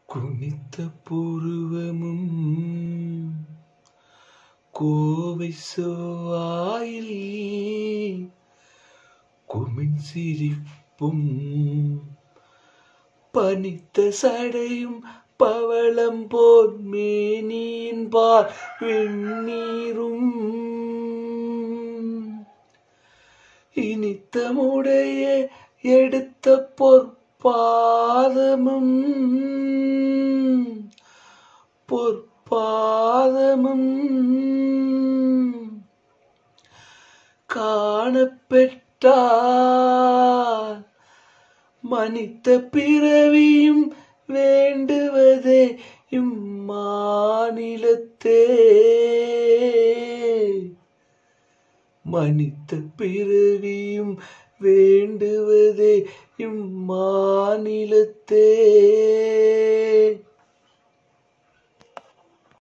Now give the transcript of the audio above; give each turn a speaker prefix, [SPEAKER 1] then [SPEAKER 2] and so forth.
[SPEAKER 1] குனித்த புருவமும் Kovai சோவாயில் cumin சிரிப்பும் பனித்த சடையும் பவளம் போர் மேனியின் பார் வெந்நீரும் இனித்தமுடைய எடுத்த பொற்பாதமும் பொற்பாதமும் காணப்பெற்றார் மனித பிறவியும் வேண்டுவதே இம்மாநிலத்தே மனித பிறவியும் வேண்டுவதே இம்மாநிலத்தே